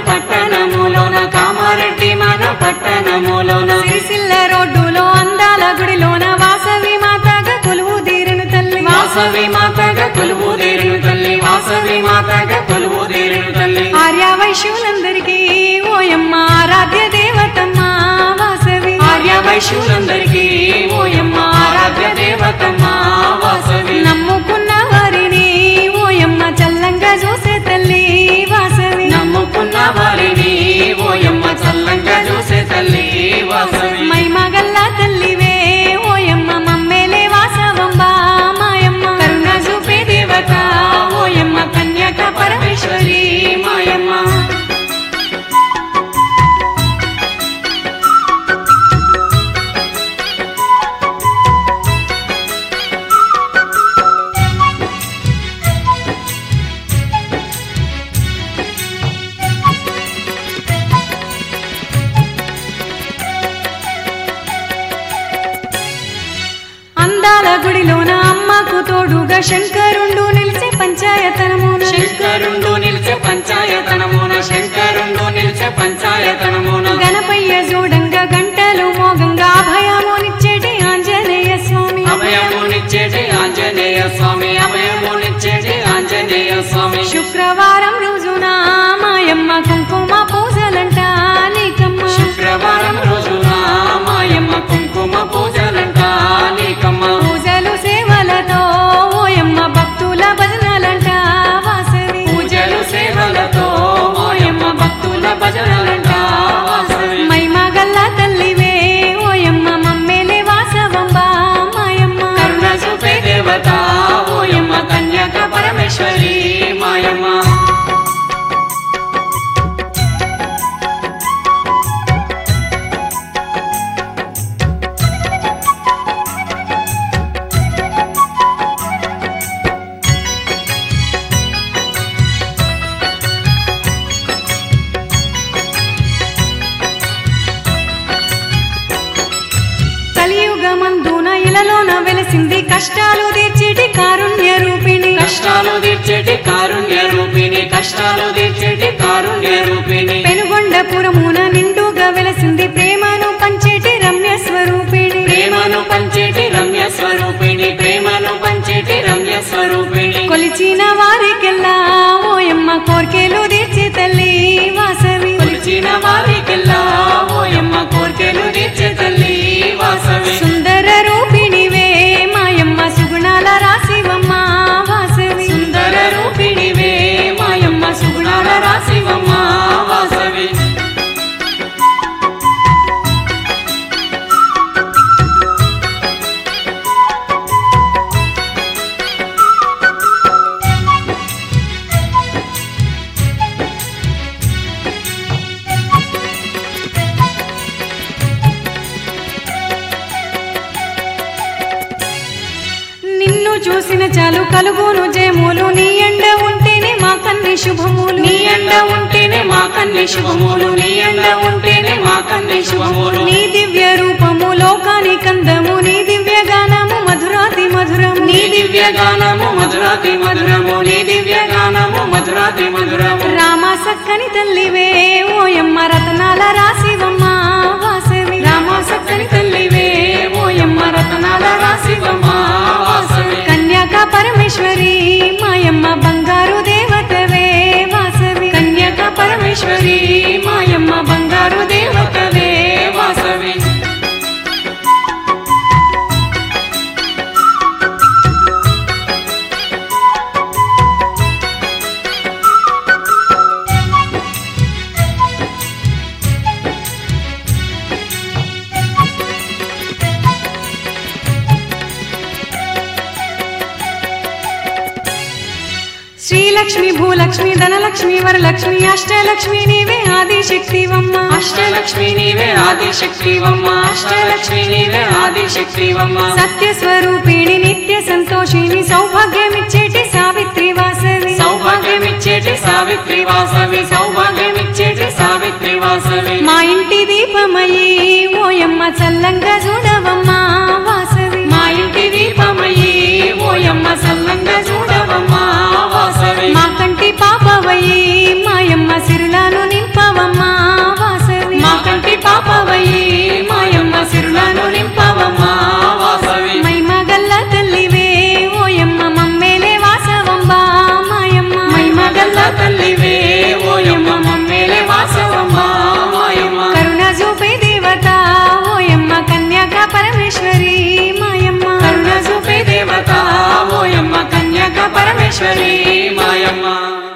పట్టణములోన కామారెడ్డి మన పట్టణములోన సిరిసిల్ల రోడ్డులో అందాల గుడిలోన వాసవి మాతగా కొలువు తీరును తల్లి వాసవి మాతగా కొలువు దేరును తల్లి వాసవి మాతగా కొలువు దేరును తల్లి ఆర్య వైశ్యులందరికీ ఓయమ్మ ఆరాధ్య దేవతమ్మ వాసవి ఆర్య వైశ్యులందరికీ ఓయమ్మ ఆరాధ్య దేవతమ్మ వాసవి నమ్ముకున్న వారిని ఓయమ్మ చల్లంగా చూసే తల్లి వాసవి నమ్ముకున్న వారిని ఓయమ్మ చల్లంగా చూసే తల్లి వాసవి మైమగల్ల తల్లివే ఓయమ్మ మమ్మేలే వాసవంబ మాయమ్మ కరుణ చూపే దేవత ఓయమ్మ కన్యక పరమేశ్వరి మాయమ్మ అందాల గుడిలోన అమ్మకు తోడుగా శంకరుండు నిలిచే పంచాయతనమున శంకరుండు నిలిచే పంచాయతనమున శంకరుండు నిలిచే పంచాయతనమున గణపయ్య చూడంగా గంటలు మోగంగా అభయమునిచ్చేటి ఆంజనేయ స్వామి అభయమునిచ్చేటి ఆంజనేయ స్వామి అభయమునిచ్చేటి ఆంజనేయ స్వామి శుక్రవారం రోజున మాయమ్మ కుంకుమ పూజలంట నీకమ్మ శుక్రవారం రోజున మాయమ్మ కుంకుమ పూజలంట నీకమ్మ పూజలు సేవలతో ఓయమ్మ భక్తుల భజనలంట వాసవి పూజలు సేవలతో మాయమ్మ భక్తుల భజనలంట వాసవి మైమగల్ల తల్లివే ఓయమ్మ మమ్మేలే వాసవంబ మాయమ్మ కరుణ చూపే దేవత ఓయమ్మ కన్యక పరమేశ్వరి మాయమ్మ కలియుగమందున ఇలలోన వెలసింది కష్టాలు తీర్చేటి కారుణ్య రూపిణి కష్టాలు తీర్చేటి కారుణ్య రూపిణి కష్టాలు తీర్చేటి కారుణ్య రూపిణి పెనుగొండపురమున నిండుగా వెలసింది ప్రేమను పంచేటి రమ్య స్వరూపిణి ప్రేమను పంచేటి రమ్య స్వరూపిణి ప్రేమను పంచేటి రమ్య స్వరూపిణి కొలిచిన వారికెల్లా ఓయమ్మ కోర్కెలు తీర్చి తల్లి వాసవి కొలిచిన వారికెల్లా ఓయమ్మ కోర్కెలు తీర్చే తల్లి వాసవి సుందర రూపిణివే మాయమ్మ సుగుణాల రాశివమ్మ వాసవి సుందర రూపిణివే మాయమ్మ సుగుణాల రాశివమ్మ వాసవి నిన్ను చూసిన చాలు కలుగును జయములు నీ ఎండ ఉంటేనే మా కన్ని శుభములు నీ ఎండ ఉంటేనే మా కన్ని శుభములు నీ ఎండ ఉంటేనే మా కన్ని శుభములు నీ దివ్య రూపము లోకాని కందము నీ దివ్య గానము మధురాతి మధురము నీ దివ్య గానము మధురాతి మధురము నీ దివ్య గానము మధురాతి మధురము రామ సక్కని తల్లివే ఓయమ్మ రతనాల రాశివమ్మ వాసవి రామ సక్కని తల్లివే ఓయమ్మ రతనాల రాశివమ్మ వాసవి కన్యాక పరమేశ్వరి మాయమ్మ బంగారు దేవతవే వాసవి కన్యక పరమేశ్వరి మాయమ్మ బంగారు దేవతవే వాసవి శ్రీలక్ష్మి భూలక్ష్మి ధనలక్ష్మి వరలక్ష్మి అష్టలక్ష్మి నీవే ఆదిశక్తివమ్మ అష్టలక్ష్మి నీవే ఆదిశక్తివమ్మ అష్టలక్ష్మి నీవే ఆదిశక్తివమ్మ సత్యస్వరూపిణి నిత్య సంతోషిని సౌభాగ్యమిచ్చేటి సావిత్రి వాసవి సౌభాగ్యమిచ్చేటి సావిత్రి వాసవి సౌభాగ్యమిచ్చేటి సావిత్రి వాసవి మా ఇంటి దీపమయ్యి ఓయమ్మ చల్లంగా చూడవమ్మా వాసవి మా ఇంటి దీపమయ్యి ఓయమ్మ సల్లంగా చూడవమ్మా వాసవి మా కంటి పాపవయ్యి మాయమ్మ సిరులను నింప తల్లివే ఓయమ్మ మమ్మేలే వాసవమ్మ మాయమ్మ కరుణ చూపే దేవత ఓయమ్మ కన్యాక పరమేశ్వరి మాయమ్మ కరుణ చూపే దేవత ఓయమ్మ కన్యక పరమేశ్వరి మాయమ్మ